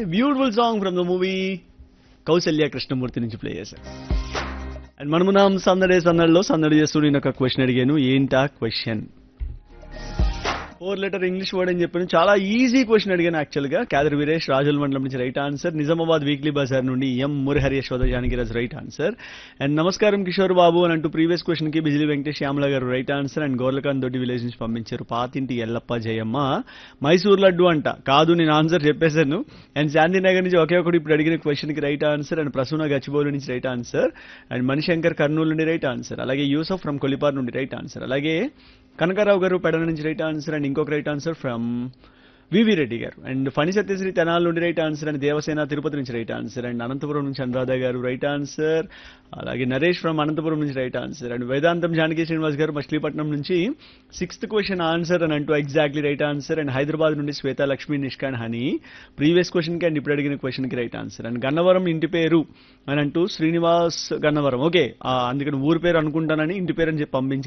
beautiful song from the movie Kausalya Krishnamurthy నుంచి play చేశారు and మనమున్నాం సందడే సందడిలో సందడి చేస్తూ నేను ఒక క్వశ్చన్ అడిగాను ఏంటా question four letter English word అని చెప్పాను చాలా ఈజీ క్వశ్చన్ అడిగాను యాక్చువల్ గా కాదర్ వీరేష్ రాజుల మండలం నుంచి right answer Nizamabad weekly Bazar నుండి M Murahari Yashoda Janakiraj right answer and నమస్కారం కిషోర్ బాబు అని అంటూ ప్రీవియస్ క్వశ్చన్ కి బిజిలీ వెంకటేష్ శ్యామల గారు రైట్ ఆన్సర్ అండ్ గోర్లకాంత్ దొడ్డి విలేజ్ నుంచి పంపించారు పాతింటి ఎల్లప్ప జయమ్మ మైసూర్ లడ్డు అంట కాదు నేను ఆన్సర్ చెప్పేశాను అండ్ శాంతినగర్ నుంచి ఒకే ఒకటి ఇప్పుడు అడిగిన క్వశ్చన్ కి right answer and Prasuna Gachibowli నుంచి right answer and Manishankar Kurnool నుండి రైట్ ఆన్సర్ అలాగే యూసఫ్ ఫ్రమ్ కొలిపార్ నుండి రైట్ ఆన్సర్ అలాగే కనకారావు గారు పెడన నుంచి రైట్ ఆన్సర్ అండ్ ఇంకొక right answer from V V Reddy గారు అండ్ ఫణి సత్యశ్రీ తెనాల నుండి right answer and Devasena Tirupati నుంచి రైట్ ఆన్సర్ అండ్ అనంతపురం నుంచి అనురాధ గారు రైట్ ఆన్సర్ అలాగే నరేష్ ఫ్రమ్ అనంతపురం నుంచి రైట్ ఆన్సర్ అండ్ వేదాంతం జానకి శ్రీనివాస్ గారు మచిలీపట్నం నుంచి సిక్స్త్ క్వశ్చన్ ఆన్సర్ అని అంటూ exactly right answer and Hyderabad నుండి Shweta Lakshmi Nishkan Honey previous question కి అండ్ ఇప్పుడు అడిగిన క్వశ్చన్ కి రైట్ ఆన్సర్ అండ్ గన్నవరం ఇంటి పేరు అని అంటూ శ్రీనివాస్ గన్నవరం ఓకే అందుకని ఊరి పేరు అనుకుంటానని ఇంటి పేరు అని చెప్పి పంపించారు